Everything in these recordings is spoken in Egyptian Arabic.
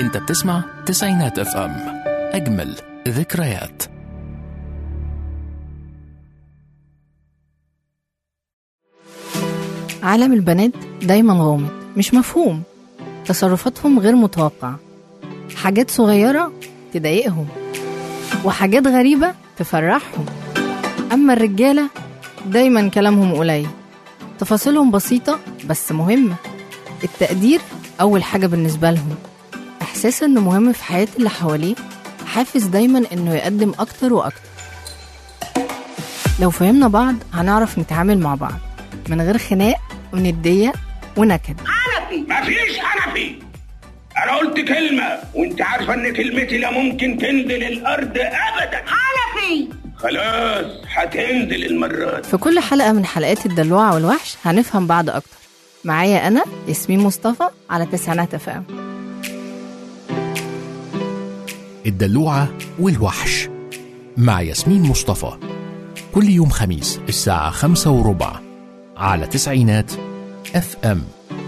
انت بتسمع تسعينات اف ام اجمل ذكريات عالم البنات دايما غامض مش مفهوم تصرفاتهم غير متوقعة حاجات صغيرة تضايقهم وحاجات غريبة تفرحهم أما الرجالة دايما كلامهم قليل تفاصيلهم بسيطة بس مهمة التقدير أول حاجة بالنسبة لهم إحساس إنه مهم في حياة اللي حواليه حافز دايما إنه يقدم أكتر وأكتر لو فهمنا بعض هنعرف نتعامل مع بعض من غير خناق وندية ونكد مفيش حنفي انا قلت كلمة وانت عارفة ان كلمتي لا ممكن تنزل الارض ابدا حنفي خلاص هتنزل المرة دي في كل حلقة من حلقات الدلوعة والوحش هنفهم بعض أكتر معايا أنا ياسمين مصطفى على تسعينات اف ام الدلوعة والوحش مع ياسمين مصطفى كل يوم خميس الساعة خمسة وربع على تسعينات اف ام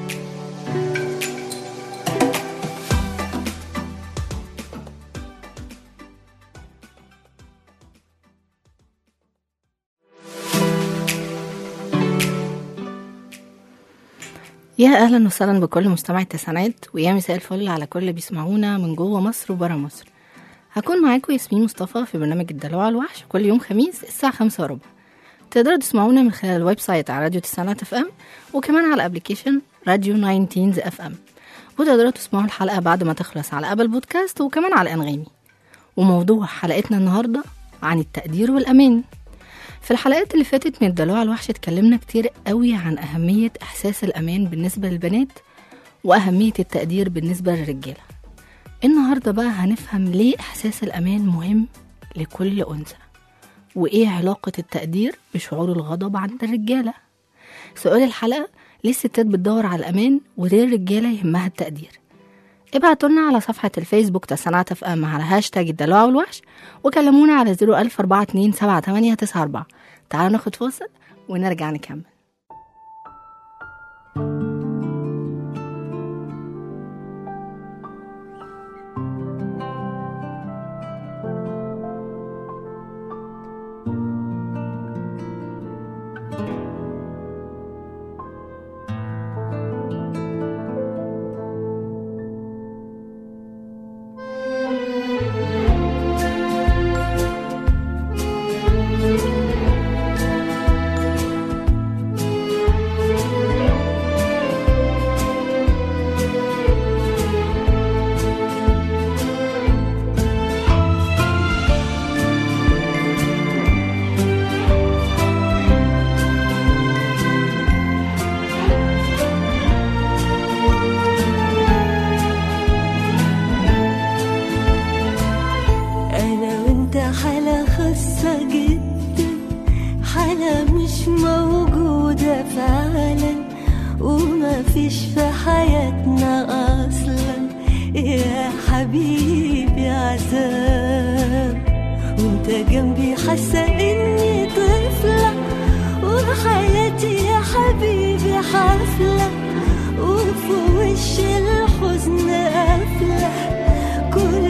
يا أهلا وسهلا بكل مستمعي التسعينات ويا مساء الفل على كل اللي بيسمعونا من جوه مصر وبره مصر هكون معاكم ياسمين مصطفى في برنامج الدلوعة الوحش كل يوم خميس الساعة خمسة وربع تقدروا تسمعونا من خلال الويب سايت على راديو تسعينات اف ام وكمان على الابليكيشن راديو 19 اف ام وتقدروا تسمعوا الحلقة بعد ما تخلص على ابل بودكاست وكمان على انغامي وموضوع حلقتنا النهاردة عن التقدير والأمان في الحلقات اللي فاتت من الدلوعة الوحش اتكلمنا كتير قوي عن أهمية إحساس الأمان بالنسبة للبنات وأهمية التقدير بالنسبة للرجالة النهاردة بقى هنفهم ليه إحساس الأمان مهم لكل أنثى وإيه علاقة التقدير بشعور الغضب عند الرجالة سؤال الحلقة ليه الستات بتدور على الأمان وليه الرجالة يهمها التقدير ابعتوا لنا على صفحة الفيسبوك تسعينات اف ام على هاشتاج الدلوعة والوحش وكلمونا على 010427894 تعالوا ناخد فاصل ونرجع نكمل أنا وأنت حالة خاصة جدا حالة مش موجودة فعلا وما فيش في حياتنا أصلا يا حبيبي عذاب وانت جنبي حاسة إني طفلة وحياتي يا حبيبي حفلة وفي وش الحزن قافلة كل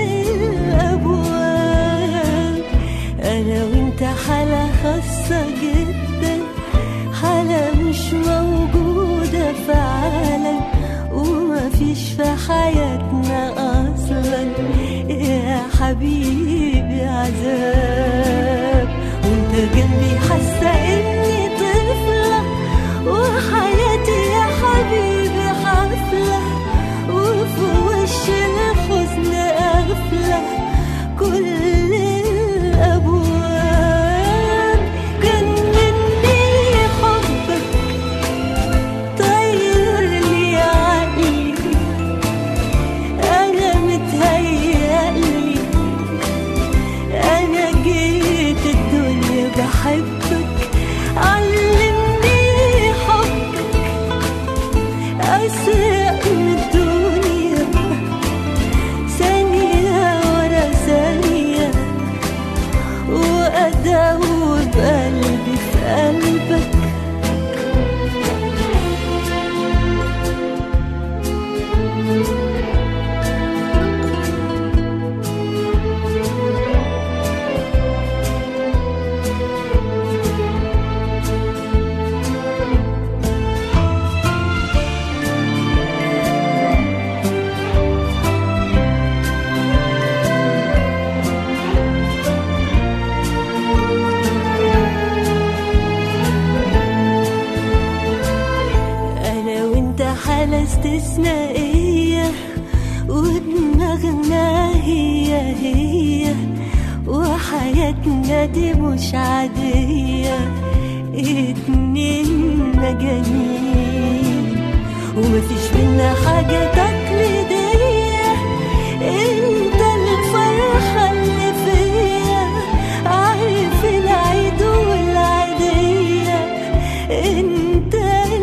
الأبواب أنا وأنت حالة خاصة جدا حالة مش موجودة فعلا وما فيش في حياتنا أصلا يا حبيبي عذاب وانت جنبي حاسة إني طفلة وحياتي يا حبيبي حفلة وفي وش الحزن قافلة كل الأبواب كان مني حبك طير لي عقلي أنا متهيألي أنا جيت الدنيا بحبك علمني حبك أسرق من الدنيا ثانية ورا ثانية وأدور بقلبي في قلبك حالة استثنائية ودماغنا هي هي وحياتنا دي مش عادية اتنين مجانين ومفيش منا حاجة تقليدية انت الفرحة اللي فيا عارف العيد والعيدية انت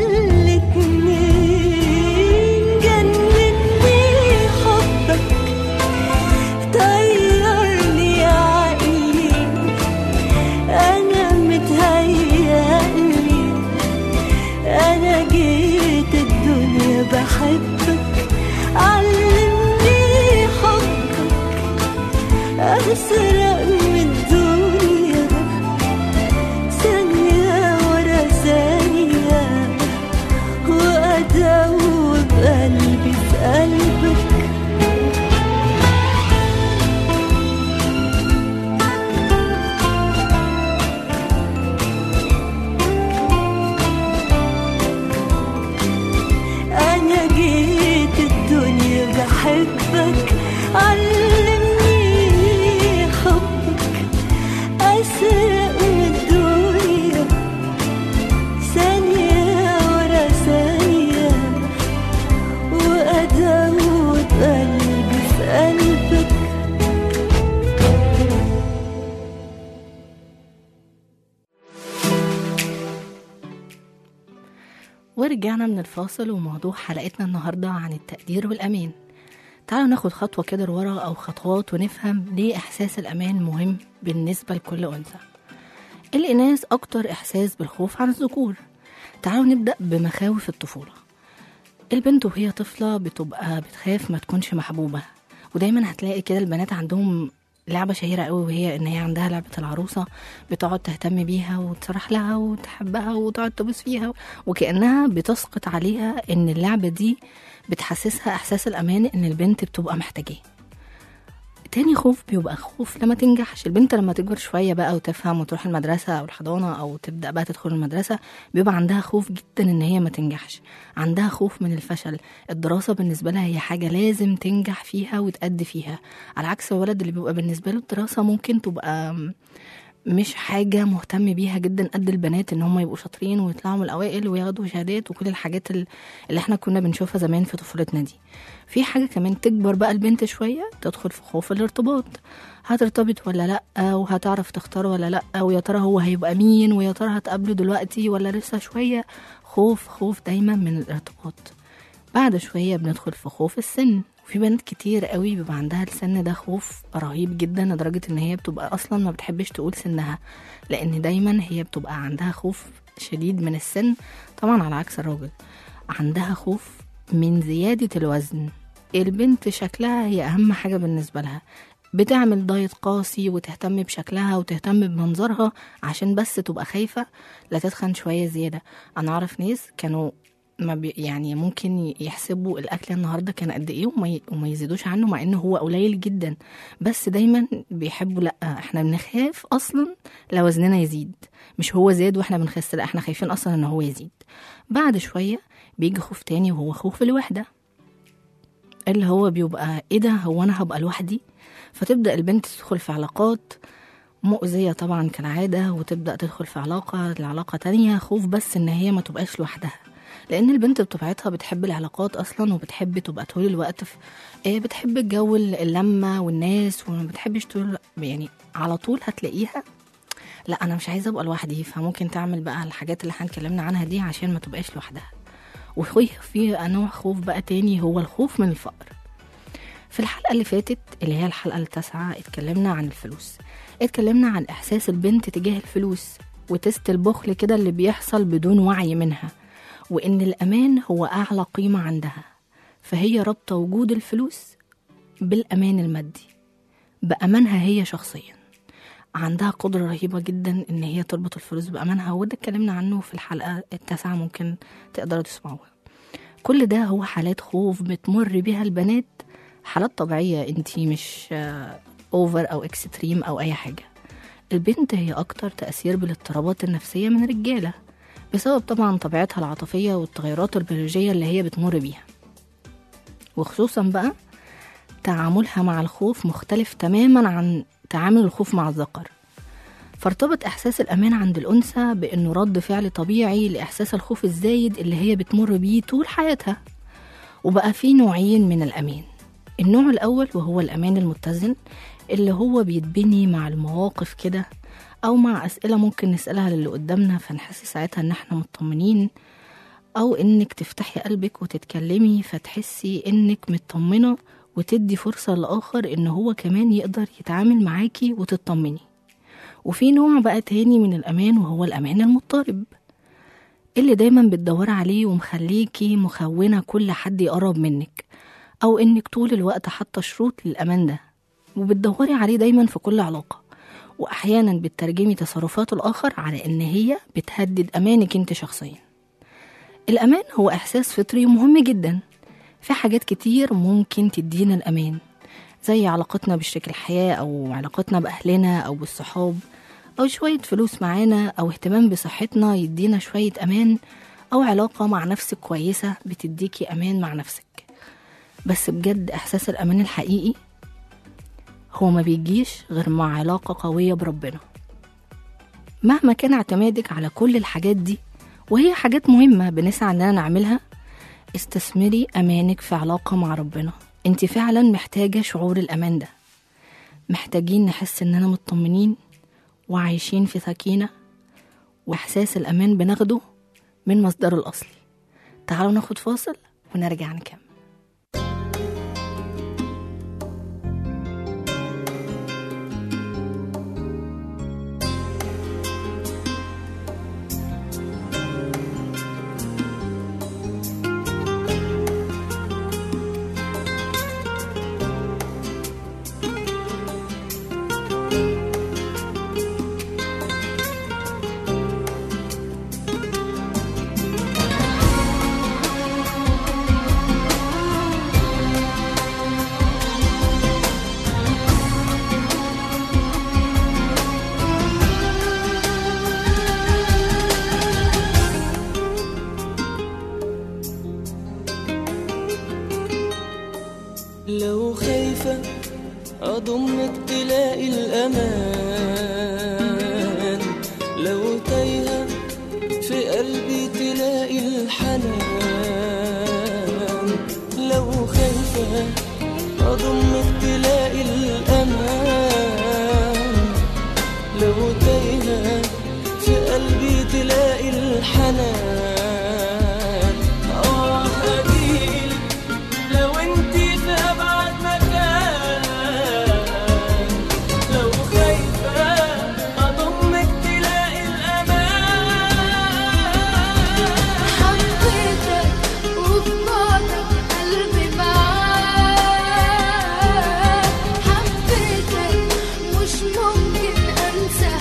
الاتنين جنني حبك طيرني عقلي انا متهيألي انا جيت الدنيا بحبك علمني حبك اسرق من الدنيا ثانية ورا ثانية وأدوب قلبي في قلبك أنا جيت الدنيا بحبك علمني حبك أسرق من الدنيا ثانية ورا ثانية وأدوب قلبي في قلبك ورجعنا من الفاصل وموضوع حلقتنا النهاردة عن التقدير والأمان تعالوا ناخد خطوة كده لورا أو خطوات ونفهم ليه إحساس الأمان مهم بالنسبة لكل أنثى الإناث أكتر إحساس بالخوف عن الذكور تعالوا نبدأ بمخاوف الطفولة البنت وهي طفلة بتبقى بتخاف ما تكونش محبوبة ودايما هتلاقي كده البنات عندهم لعبة شهيرة قوي وهي إن هي عندها لعبة العروسة بتقعد تهتم بيها وتسرح لها وتحبها وتقعد تبوس فيها وكأنها بتسقط عليها إن اللعبة دي بتحسسها إحساس الأمان إن البنت بتبقى محتاجاه تاني خوف بيبقى خوف لما تنجحش البنت لما تكبر شوية بقى وتفهم وتروح المدرسة أو الحضانة أو تبدأ بقى تدخل المدرسة بيبقى عندها خوف جدا إن هي ما تنجحش عندها خوف من الفشل الدراسة بالنسبة لها هي حاجة لازم تنجح فيها وتأدي فيها على عكس الولد اللي بيبقى بالنسبة له الدراسة ممكن تبقى مش حاجة مهتم بيها جدا قد البنات ان هم يبقوا شاطرين ويطلعوا من الاوائل وياخدوا شهادات وكل الحاجات ال- اللي احنا كنا بنشوفها زمان في طفولتنا دي في حاجة كمان تكبر بقى البنت شوية تدخل في خوف الارتباط هترتبط ولا لأ وهتعرف تختار ولا لأ ويا ترى هو هيبقى مين ويا ترى هتقابله دلوقتي ولا لسه شوية خوف خوف دايما من الارتباط بعد شوية بندخل في خوف السن في بنات كتير قوي بيبقى عندها السن ده خوف رهيب جدا لدرجة ان هي بتبقى اصلا ما بتحبش تقول سنها لان دايما هي بتبقى عندها خوف شديد من السن طبعا على عكس الراجل عندها خوف من زيادة الوزن البنت شكلها هي اهم حاجة بالنسبة لها بتعمل دايت قاسي وتهتم بشكلها وتهتم بمنظرها عشان بس تبقى خايفة لا تتخن شوية زيادة أنا أعرف ناس كانوا ما بي يعني ممكن يحسبوا الاكل النهارده كان قد ايه وما, ي- وما يزيدوش عنه مع انه هو قليل جدا بس دايما بيحبوا لا احنا بنخاف اصلا لو وزننا يزيد مش هو زاد واحنا بنخس لا احنا خايفين اصلا ان هو يزيد بعد شويه بيجي خوف تاني وهو خوف الوحده اللي هو بيبقى ايه ده هو انا هبقى لوحدي فتبدا البنت تدخل في علاقات مؤذية طبعا كالعادة وتبدأ تدخل في علاقة لعلاقة تانية خوف بس إن هي ما تبقاش لوحدها لأن البنت بطبيعتها بتحب العلاقات أصلا وبتحب تبقى طول الوقت في إيه بتحب الجو اللمة والناس وما بتحبش طول يعني على طول هتلاقيها لا أنا مش عايزة أبقى لوحدي فممكن تعمل بقى الحاجات اللي هنكلمنا عنها دي عشان ما تبقاش لوحدها وفي في نوع خوف بقى تاني هو الخوف من الفقر في الحلقة اللي فاتت اللي هي الحلقة التاسعة اتكلمنا عن الفلوس اتكلمنا عن إحساس البنت تجاه الفلوس وتست البخل كده اللي بيحصل بدون وعي منها وإن الأمان هو أعلى قيمة عندها فهي رابطة وجود الفلوس بالأمان المادي بأمانها هي شخصيا عندها قدرة رهيبة جدا إن هي تربط الفلوس بأمانها وده اتكلمنا عنه في الحلقة التاسعة ممكن تقدروا تسمعوها كل ده هو حالات خوف بتمر بيها البنات حالات طبيعية انتي مش اوفر او اكستريم او اي حاجة البنت هي اكتر تأثير بالاضطرابات النفسية من الرجالة بسبب طبعا طبيعتها العاطفية والتغيرات البيولوجية اللي هي بتمر بيها وخصوصا بقى تعاملها مع الخوف مختلف تماما عن تعامل الخوف مع الذكر فارتبط إحساس الأمان عند الأنثى بأنه رد فعل طبيعي لإحساس الخوف الزايد اللي هي بتمر بيه طول حياتها وبقى في نوعين من الأمان النوع الأول وهو الأمان المتزن اللي هو بيتبني مع المواقف كده أو مع أسئلة ممكن نسألها للي قدامنا فنحس ساعتها إن احنا مطمنين أو إنك تفتحي قلبك وتتكلمي فتحسي إنك مطمنة وتدي فرصة لآخر إن هو كمان يقدر يتعامل معاكي وتطمني وفي نوع بقى تاني من الأمان وهو الأمان المضطرب اللي دايما بتدور عليه ومخليكي مخونة كل حد يقرب منك أو إنك طول الوقت حاطة شروط للأمان ده وبتدوري عليه دايما في كل علاقة وأحيانا بتترجمي تصرفات الآخر على إن هي بتهدد أمانك أنت شخصيا الأمان هو إحساس فطري مهم جدا في حاجات كتير ممكن تدينا الأمان زي علاقتنا بشريك الحياة أو علاقتنا بأهلنا أو بالصحاب أو شوية فلوس معانا أو اهتمام بصحتنا يدينا شوية أمان أو علاقة مع نفسك كويسة بتديكي أمان مع نفسك بس بجد إحساس الأمان الحقيقي هو ما بيجيش غير مع علاقة قوية بربنا مهما كان اعتمادك على كل الحاجات دي وهي حاجات مهمة بنسعى إننا نعملها استثمري أمانك في علاقة مع ربنا انت فعلا محتاجة شعور الأمان ده محتاجين نحس إننا مطمنين وعايشين في سكينة وإحساس الأمان بناخده من مصدره الأصلي تعالوا ناخد فاصل ونرجع نكمل لو خايفة أضمك تلاقي الأمان لو تايهة في قلبي تلاقي الحنان لو خايفة أضمك تلاقي الأمان لو تايهة في قلبي تلاقي الحنان آه هجيلك لو انتي في ابعد مكان لو خايفه اضمك تلاقي الامان حبيتك وفي بعدك قلبي معاك حبيتك مش ممكن انسى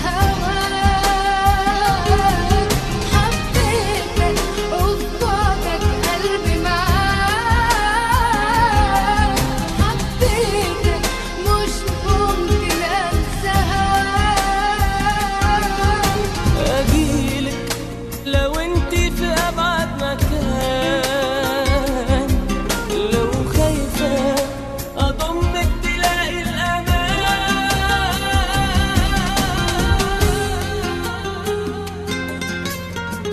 هواك حبيتك وفي بعدك قلبي معاك حبيتك مش ممكن انسى هواك اجيلك لو انتي في ابعد مكان لو خايفه اضمك تلاقي الامان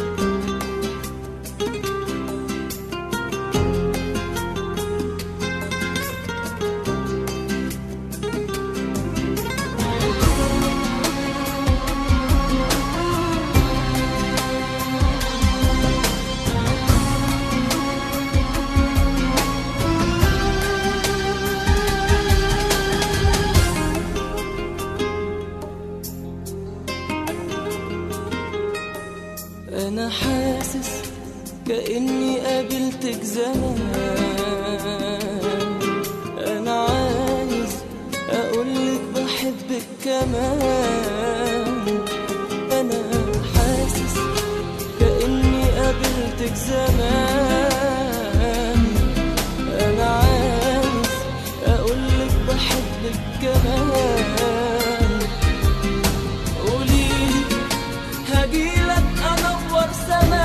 انا حاسس كاني قابلتك زمان انا عايز اقولك بحبك كمان انا حاسس كاني قابلتك زمان انا عايز اقولك بحبك كمان قوليلي هجيلك انور سما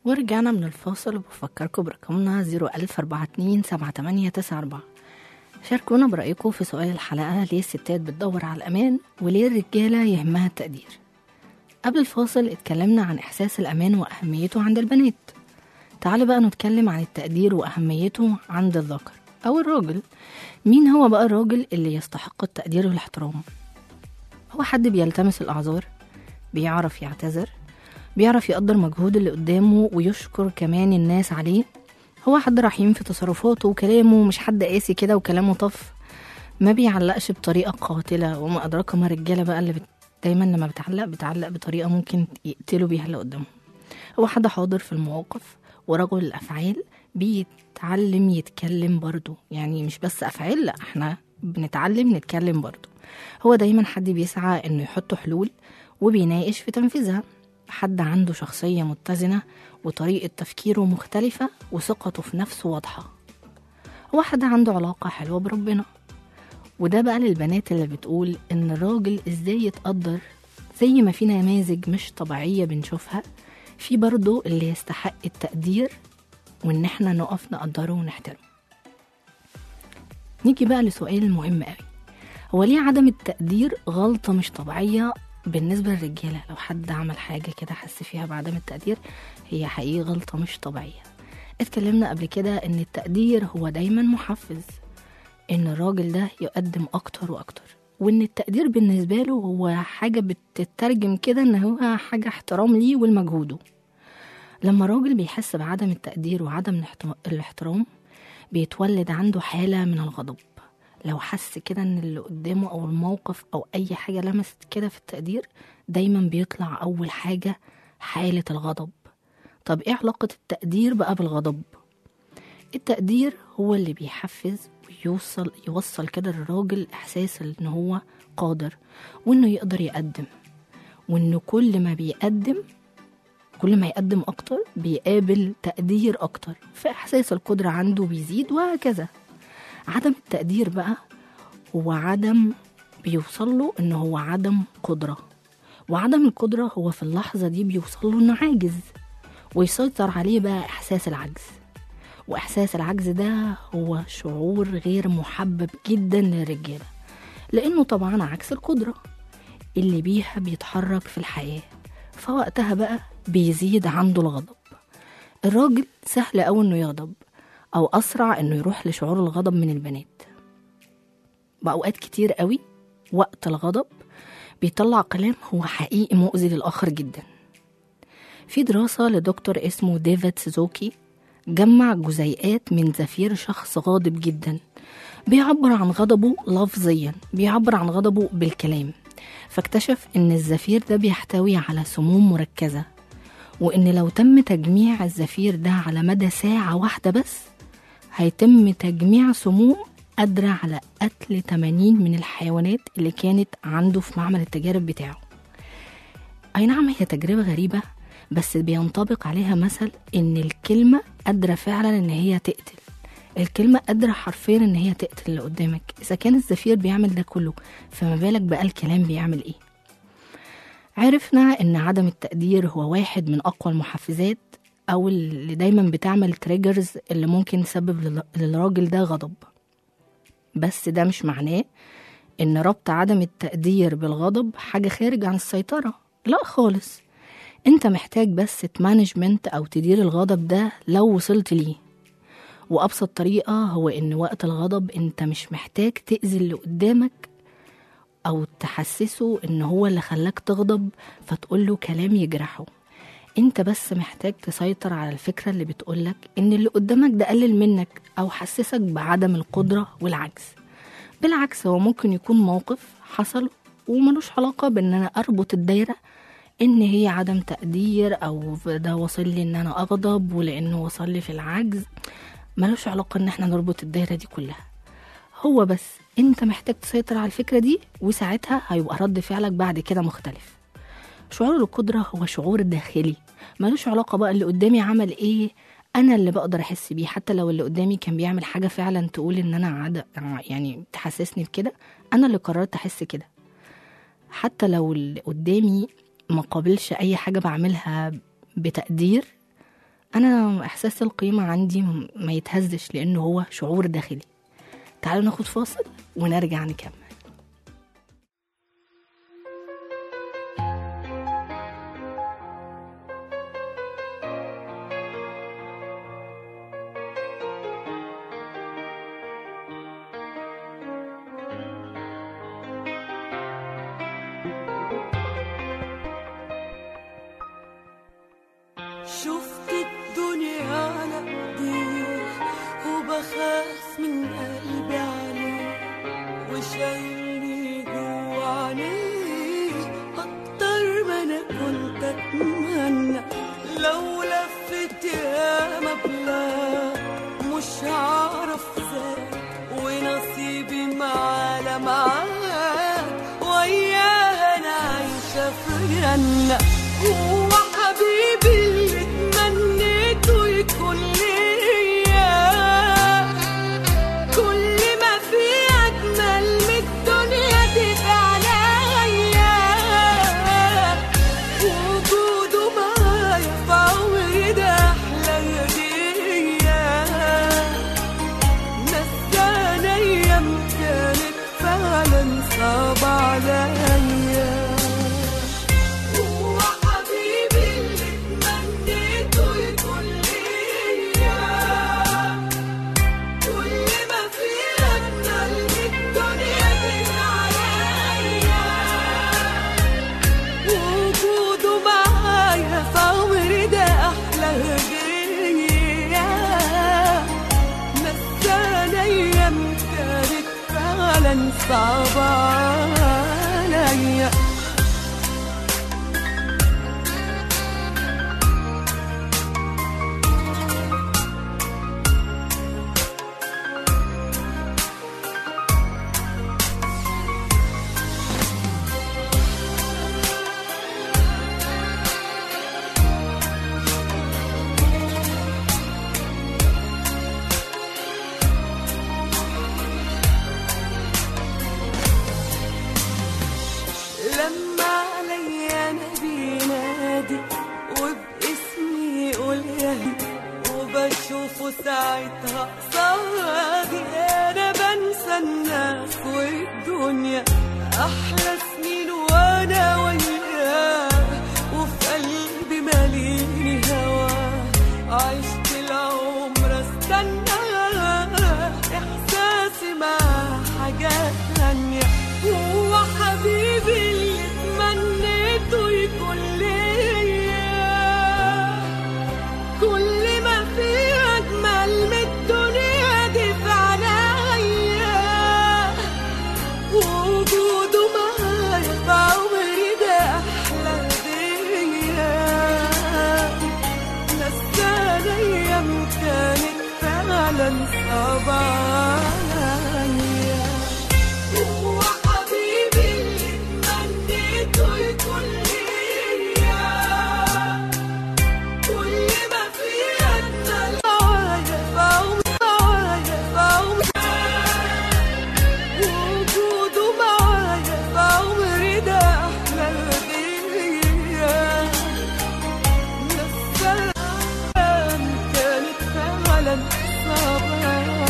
ورجعنا من الفاصل وبفكركم برقمنا 01042 شاركونا برأيكم في سؤال الحلقة ليه الستات بتدور على الأمان وليه الرجالة يهمها التقدير قبل الفاصل اتكلمنا عن إحساس الأمان وأهميته عند البنات تعالوا بقى نتكلم عن التقدير وأهميته عند الذكر أو الراجل مين هو بقى الراجل اللي يستحق التقدير والاحترام هو حد بيلتمس الأعذار بيعرف يعتذر بيعرف يقدر مجهود اللي قدامه ويشكر كمان الناس عليه هو حد رحيم في تصرفاته وكلامه مش حد قاسي كده وكلامه طف ما بيعلقش بطريقة قاتلة وما أدراك ما الرجالة بقى اللي بت... دايما لما بتعلق بتعلق بطريقة ممكن يقتلوا بيها اللي قدامهم هو حد حاضر في المواقف ورجل الأفعال بيتعلم يتكلم برضه يعني مش بس أفعال لأ احنا بنتعلم نتكلم برضه هو دايما حد بيسعى انه يحط حلول وبيناقش في تنفيذها حد عنده شخصية متزنة وطريقة تفكيره مختلفة وثقته في نفسه واضحة هو حد عنده علاقة حلوة بربنا وده بقى للبنات اللي بتقول إن الراجل إزاي يتقدر زي ما في نماذج مش طبيعية بنشوفها في برضه اللي يستحق التقدير وإن إحنا نقف نقدره ونحترمه نيجي بقى لسؤال مهم قوي هو ليه عدم التقدير غلطة مش طبيعية بالنسبة للرجالة لو حد عمل حاجة كده حس فيها بعدم التقدير هي حقيقي غلطة مش طبيعية اتكلمنا قبل كده ان التقدير هو دايما محفز ان الراجل ده يقدم اكتر واكتر وان التقدير بالنسبة له هو حاجة بتترجم كده ان هو حاجة احترام ليه ولمجهوده لما الراجل بيحس بعدم التقدير وعدم الاحت- الاحترام بيتولد عنده حالة من الغضب لو حس كده ان اللي قدامه او الموقف او اي حاجة لمست كده في التقدير دايما بيطلع اول حاجة حالة الغضب طب ايه علاقة التقدير بقى بالغضب التقدير هو اللي بيحفز ويوصل يوصل كده للراجل احساس ان هو قادر وانه يقدر يقدم وانه كل ما بيقدم كل ما يقدم اكتر بيقابل تقدير اكتر فاحساس القدرة عنده بيزيد وهكذا عدم التقدير بقى هو عدم بيوصل له ان هو عدم قدرة وعدم القدرة هو في اللحظة دي بيوصل له انه عاجز ويسيطر عليه بقى احساس العجز واحساس العجز ده هو شعور غير محبب جدا للرجالة لانه طبعا عكس القدرة اللي بيها بيتحرك في الحياة فوقتها بقى بيزيد عنده الغضب الراجل سهل أوي إنه يغضب أو أسرع إنه يروح لشعور الغضب من البنات بأوقات كتير قوي وقت الغضب بيطلع كلام هو حقيقي مؤذي للآخر جدا في دراسة لدكتور اسمه ديفيد سوزوكي جمع جزيئات من زفير شخص غاضب جدا بيعبر عن غضبه لفظيا بيعبر عن غضبه بالكلام فاكتشف ان الزفير ده بيحتوي على سموم مركزة وان لو تم تجميع الزفير ده على مدى ساعة واحدة بس هيتم تجميع سموم قادرة على قتل 80 من الحيوانات اللي كانت عنده في معمل التجارب بتاعه أي نعم هي تجربة غريبة بس بينطبق عليها مثل إن الكلمة قادرة فعلا إن هي تقتل الكلمة قادرة حرفيا إن هي تقتل اللي قدامك إذا كان الزفير بيعمل ده كله فما بالك بقى الكلام بيعمل إيه عرفنا إن عدم التقدير هو واحد من أقوى المحفزات أو اللي دايما بتعمل تريجرز اللي ممكن تسبب لل- للراجل ده غضب بس ده مش معناه إن ربط عدم التقدير بالغضب حاجة خارج عن السيطرة لا خالص انت محتاج بس تمانجمنت او تدير الغضب ده لو وصلت ليه وابسط طريقه هو ان وقت الغضب انت مش محتاج تاذي اللي قدامك او تحسسه ان هو اللي خلاك تغضب فتقول له كلام يجرحه انت بس محتاج تسيطر على الفكره اللي بتقولك ان اللي قدامك ده قلل منك او حسسك بعدم القدره والعجز بالعكس هو ممكن يكون موقف حصل وملوش علاقه بان انا اربط الدايره ان هي عدم تقدير او ده وصل لي ان انا اغضب ولانه وصل لي في العجز ملوش علاقه ان احنا نربط الدايره دي كلها هو بس انت محتاج تسيطر على الفكره دي وساعتها هيبقى رد فعلك بعد كده مختلف شعور القدره هو شعور داخلي ملوش علاقه بقى اللي قدامي عمل ايه انا اللي بقدر احس بيه حتى لو اللي قدامي كان بيعمل حاجه فعلا تقول ان انا عد... يعني تحسسني بكده انا اللي قررت احس كده حتى لو اللي قدامي ما قابلش اي حاجه بعملها بتقدير انا احساس القيمة عندي م- ما يتهزش لانه هو شعور داخلي تعالوا ناخد فاصل ونرجع نكمل شفت الدنيا على ايديه وبخاف من قلبي عليه وشايلني جوا عينيه اكتر ما انا كنت اتمنى لو لفت يا مبلغ مش هعرف ازاي ونصيبي معاه معاك وياها انا عايشه في جنه هو حبيبي اللي اتمنيته يكون ليا كل ما في اجمل من الدنيا تبقى عليا وجوده معايا في عمري ده احلى هديه نساني ايام كانت فعلا صعبة عليا هو حبيبي اللي اتمنيته يكون ليا كل ما في اجمل من الدنيا تبقى عليا وجوده معايا في عمري ده احلى هديه نسانا ايام كانت فعلا صعبة عليا لما عليا نبي نادي وباسمي يقول يا وبشوفه ساعتها قصادي انا بنسى الناس والدنيا احلى سنين وانا وياه وفي قلبي ماليني هواه عشت العمر استنى احساسي مع حاجات تانية هو حبيبي اللي اتمنيته يكون ليا كل ما في اجمل من الدنيا دي في عليا وجوده معايا في عمري ده احلى هديه نسانا ايام كانت فعلا صعبة عليا هو حبيبي اللي اتمنيته يكون ليا كل ما في أجمل معايا في عمري معايا في عمري وجوده معايا في عمري ده أحلى هدية نسام كانت فعلا صعبة عليا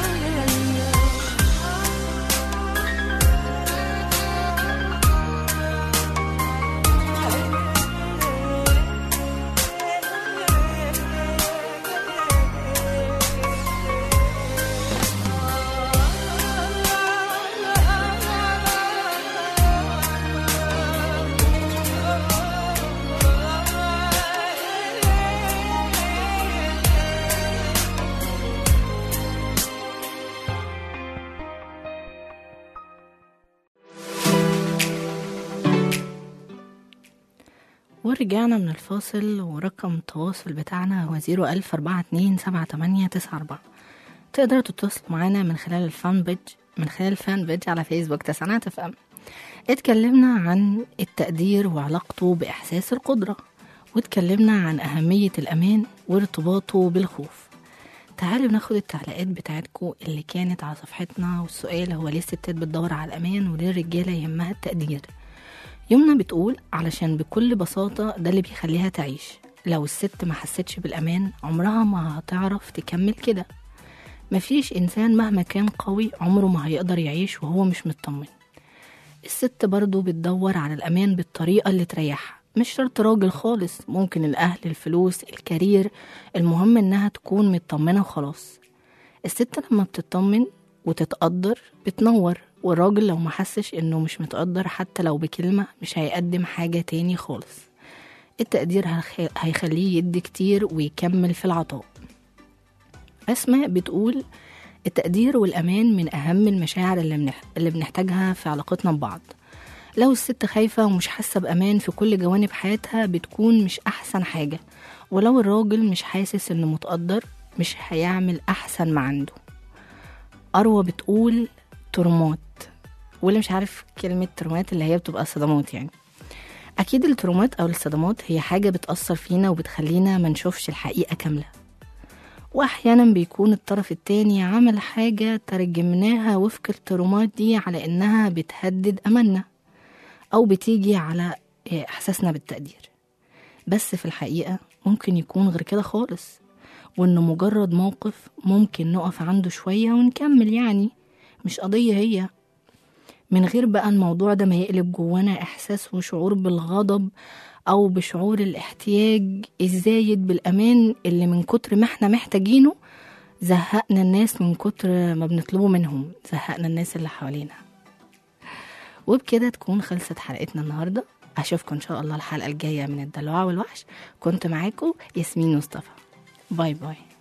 ورجعنا من الفاصل ورقم التواصل بتاعنا هو زيرو ألف أربعة اتنين سبعة تمانية تسعة أربعة تقدروا تتواصلوا معانا من خلال الفان بيج من خلال الفان بيج على فيسبوك تسعينات اف ام اتكلمنا عن التقدير وعلاقته بإحساس القدرة واتكلمنا عن أهمية الأمان وارتباطه بالخوف تعالوا ناخد التعليقات بتاعتكم اللي كانت على صفحتنا والسؤال هو ليه الستات بتدور على الأمان وليه الرجالة يهمها التقدير يمنى بتقول علشان بكل بساطة ده اللي بيخليها تعيش لو الست ما حستش بالأمان عمرها ما هتعرف تكمل كده مفيش إنسان مهما كان قوي عمره ما هيقدر يعيش وهو مش مطمن الست برضو بتدور على الأمان بالطريقة اللي تريحها مش شرط راجل خالص ممكن الأهل الفلوس الكارير المهم إنها تكون مطمنة وخلاص الست لما بتطمن وتتقدر بتنور والراجل لو ما حسش إنه مش متقدر حتى لو بكلمة مش هيقدم حاجة تاني خالص التقدير هيخ- هيخليه يدي كتير ويكمل في العطاء أسماء بتقول التقدير والأمان من أهم المشاعر اللي, بنح... اللي بنحتاجها في علاقتنا ببعض لو الست خايفة ومش حاسة بأمان في كل جوانب حياتها بتكون مش أحسن حاجة ولو الراجل مش حاسس إنه متقدر مش هيعمل أحسن ما عنده أروى بتقول ترمات واللي مش عارف كلمة ترمات اللي هي بتبقى صدمات يعني أكيد الترومات أو الصدمات هي حاجة بتأثر فينا وبتخلينا ما نشوفش الحقيقة كاملة وأحيانا بيكون الطرف التاني عمل حاجة ترجمناها وفق الترومات دي على إنها بتهدد أملنا أو بتيجي على إحساسنا بالتقدير بس في الحقيقة ممكن يكون غير كده خالص وإنه مجرد موقف ممكن نقف عنده شوية ونكمل يعني مش قضية هي من غير بقى الموضوع ده ما يقلب جوانا إحساس وشعور بالغضب أو بشعور الاحتياج الزايد بالأمان اللي من كتر ما احنا محتاجينه زهقنا الناس من كتر ما بنطلبه منهم زهقنا الناس اللي حوالينا وبكده تكون خلصت حلقتنا النهاردة أشوفكم إن شاء الله الحلقة الجاية من الدلوعة والوحش كنت معاكم ياسمين مصطفى باي باي